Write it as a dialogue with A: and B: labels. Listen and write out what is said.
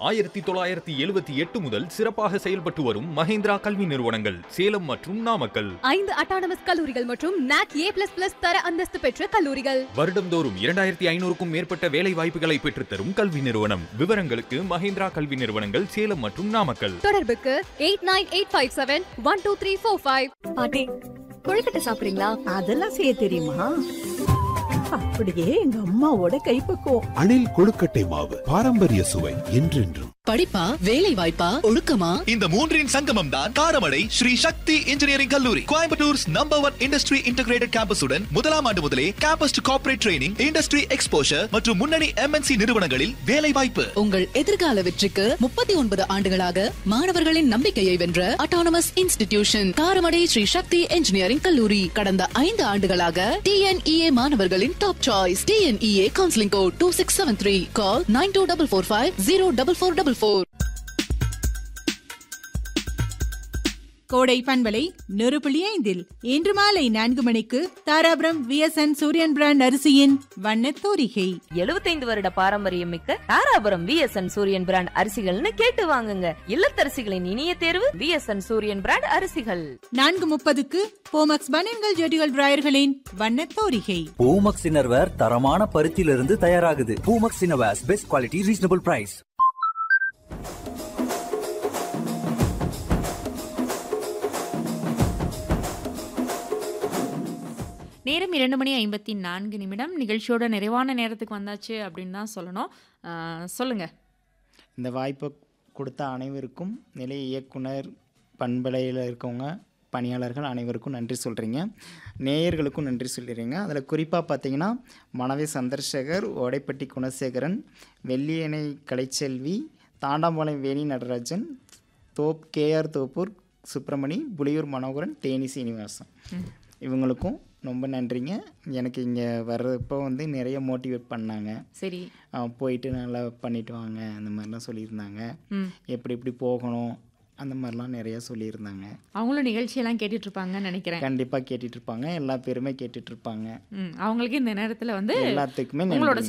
A: ஆயிரத்தி தொள்ளாயிரத்தி எழுபத்தி எட்டு முதல் சிறப்பாக செயல்பட்டு வரும் மஹேந்திரா கல்வி நிறுவனங்கள் சேலம் மற்றும் நாமக்கல்
B: ஐந்து அட்டானமஸ் கல்லூரிகள் மற்றும் நாக் ஏ பிளஸ் பிளஸ் தர அந்தஸ்து பெற்ற கல்லூரிகள்
A: வருடந்தோறும் இரண்டாயிரத்தி ஐநூறுக்கும் மேற்பட்ட வேலை வாய்ப்புகளை பெற்றுத்தரும் கல்வி நிறுவனம் விவரங்களுக்கு மஹேந்திரா கல்வி நிறுவனங்கள் சேலம் மற்றும் நாமக்கல்
B: தொடர்புக்கு eight nine eight five seven one two three four five
C: பாட்டி கொழுக்கட்டை சாப்பிடுறீங்களா
D: அதெல்லாம் செய்ய தெரியுமா அப்படியே எங்க அம்மாவோட கைப்பக்குவம்
E: அணில் கொழுக்கட்டை மாவு பாரம்பரிய சுவை என்றென்றும்
F: படிப்பா வேலை வாய்ப்பா ஒழுக்கமா
G: இந்த மூன்றின் சங்கமம் தான் காரமடை ஸ்ரீ சக்தி இன்ஜினியரிங் கல்லூரி கோயம்புத்தூர்ஸ் நம்பர் ஒன் இண்டஸ்ட்ரி இன்டகிரேட்டட் கேம்பஸுடன் முதலாம் ஆண்டு முதலே campus to corporate training industry exposure மற்றும் முன்னணி எம்என்சி நிறுவனங்களில் வேலை வாய்ப்பு
F: உங்கள் எதிர்கால வெற்றிக்கு முப்பத்தி ஒன்பது ஆண்டுகளாக மாணவர்களின் நம்பிக்கையை வென்ற autonomous institution Karamadai Sri Sakthi engineering கல்லூரி கடந்த ஐந்து ஆண்டுகளாக டிஎன்இஏ மாணவர்களின் top choice TNEA counselling code two six seven three call nine two double four five zero double four double four
H: Kodai பண்பலை நொறுபுள்ளி ஐந்தில் இன்று மாலை நான்கு மணிக்கு தாராபுரம் விஎஸ்என் சூரியன் பிராண்ட் அரிசியின் வண்ணத் தோரிகை
I: எழுபத்தைந்து வருட பாரம்பரியம் மிக்க தாராபுரம் விஎஸ்என் சூரியன் பிராண்ட் அரிசிகள்னு கேட்டு வாங்குங்க இல்லத்தரசிகளின் இனிய தேர்வு விஎஸ்என் சூரியன் பிராண்ட் அரிசிகள்
H: நான்கு முப்பதுக்கு போமக்ஸ் பனியன்கள் ஜெட்டிகள் டிராயர்களின் வண்ணத் தோரிகை
J: பூமக்ஸ் இன்னர்வேர் தரமான பருத்தியிலிருந்து தயாராகுது Poomex innerwears best quality reasonable price
K: நேரம் இரண்டு மணி ஐம்பத்தி நான்கு நிமிடம் நிகழ்ச்சியோட நிறைவான நேரத்துக்கு வந்தாச்சு அப்படின்னு தான் சொல்லணும் ஆஹ் சொல்லுங்க
L: இந்த வாய்ப்பை கொடுத்த அனைவருக்கும் நிலைய இயக்குனர் பண்பலையில் இருக்கவங்க பணியாளர்கள் அனைவருக்கும் நன்றி சொல்கிறீங்க நேயர்களுக்கும் நன்றி சொல்லிடுறீங்க அதில் குறிப்பாக பார்த்தீங்கன்னா மனைவி சந்திரசேகர் ஓடைப்பட்டி குணசேகரன் வெள்ளியணை கலைச்செல்வி தாண்டாம்பாளையம் வேணி நடராஜன் தோப் கேஆர் தோப்பூர் சுப்பிரமணி புலியூர் மனோகரன் தேனி சீனிவாசன் இவங்களுக்கும் ரொம்ப நன்றிங்க எனக்கு இங்கே வர்றப்போ வந்து நிறைய மோட்டிவேட் பண்ணாங்க
K: சரி
L: ஆ, போயிட்டு நல்லா பண்ணிட்டு வாங்க அந்த மாதிரிலாம் சொல்லியிருந்தாங்க
K: ம்.
L: எப்படி எப்படி போகணும் அந்த மாதிரிலாம் நிறைய சொல்லியிருந்தாங்க
K: அவங்களும் நிகழ்ச்சியெல்லாம் கேட்டுட்டு இருப்பாங்கன்னு நினைக்கிறேன்
L: கண்டிப்பாக கேட்டுட்டு இருப்பாங்க எல்லா பேருமே கேட்டுட்டு இருப்பாங்க
K: ம், அவங்களுக்கு இந்த நேரத்துல வந்து
L: எல்லாத்துக்குமே
K: உங்களோட
L: நன்றி